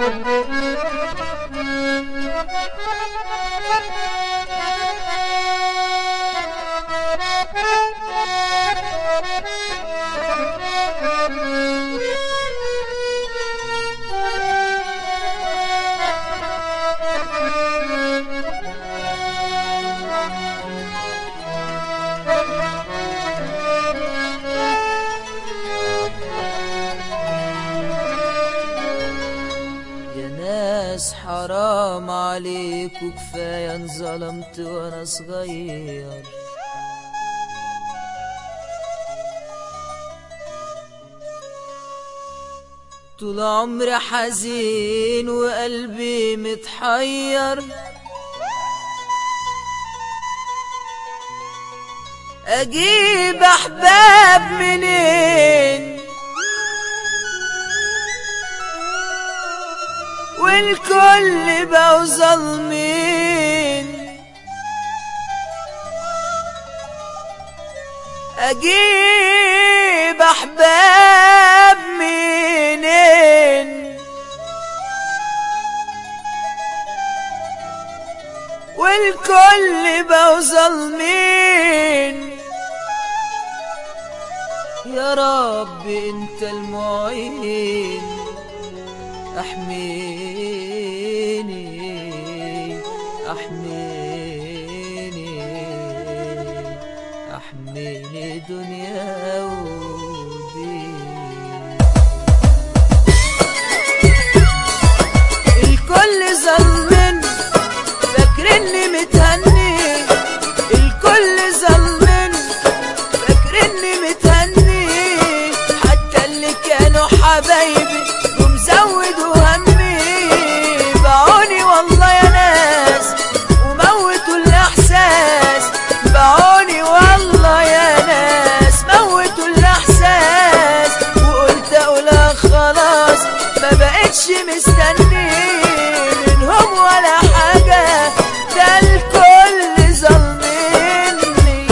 يا ناس حرام عليكوا كفاية انظلمت وانا صغير طول عمري حزين وقلبي متحير اجيب احباب منين والكل بقوا ظالمين اجيب احباب منين والكل بقوا ظالمين يا رب انت المعين احميني احميني احميني دنيا ودين الكل ظلمني فاكرني متهني الكل ظلمني فاكرني متهني حتى اللي كانوا حبايبي ومزودوا همي باعوني والله يا ناس وموتوا الاحساس باعوني والله يا ناس موتوا الاحساس وقلت اقولها خلاص ما بقتش مستني منهم ولا حاجه ده الكل ظلمني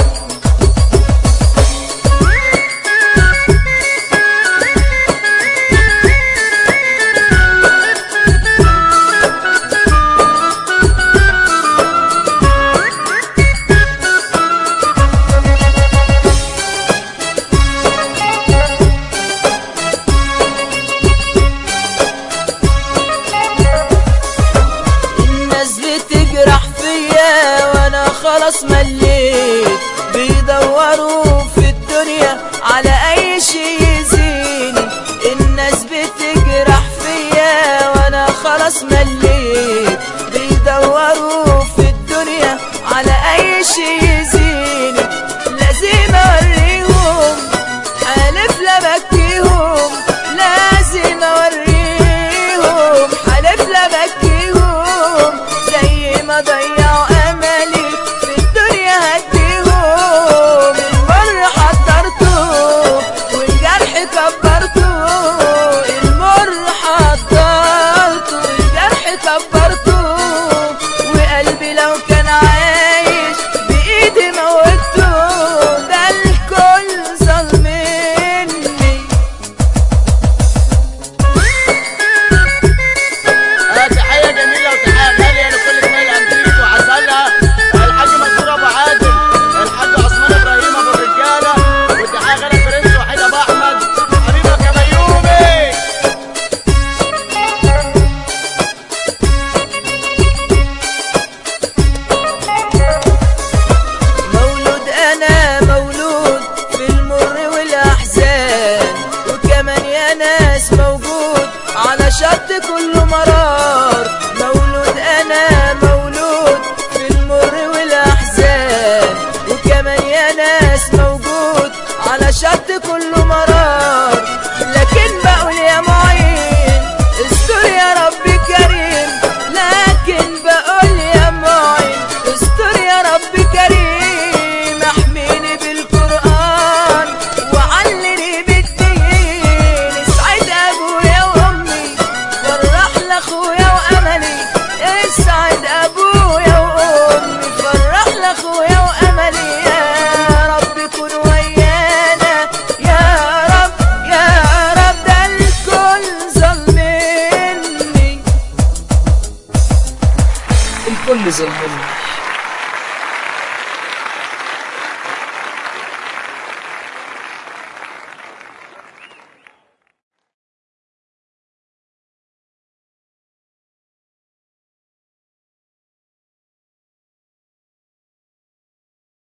الناس بتجرح فيا وانا خلاص مليت بيدوروا في الدنيا على اي شي يزيني الناس بتجرح فيا وانا خلاص مليت بيدوروا في الدنيا على اي شي يزيني لازم اوريهم حالف لا بكيهم لازم اوريهم حالف لا بكيهم زي ما ضيعوا املي في الدنيا هديهم المر حضرته والجرح كبرته المر حضرته والجرح كبرته وقلبي لو كان عايش بايدي موته ده الكل ظلمني آه، تحية جميلة وتحية غالية لكل زمايل أمريك وعسلها الحاج منصور أبو عادل الحاج عثمان إبراهيم أبو الرجالة وتحية غالية برنس وحيد أبو أحمد حبيبك يا بيومي مولود انا مولود في المر والاحزان وكمان يا ناس موجود على شط كل مرار مولود انا مولود في المر والاحزان وكمان يا ناس موجود على شط كل مرار لكن بقول يا معين استر يا رب كريم لكن بقول يا معين استر يا رب كريم احميني بالقرآن وعلني بالدين اسعد ابويا وامي فرح لاخويا واملي اسعد ابويا وامي فرح لاخويا واملي يا رب كن ويانا يا رب يا رب ده الكل ظلمني الكل ظلمني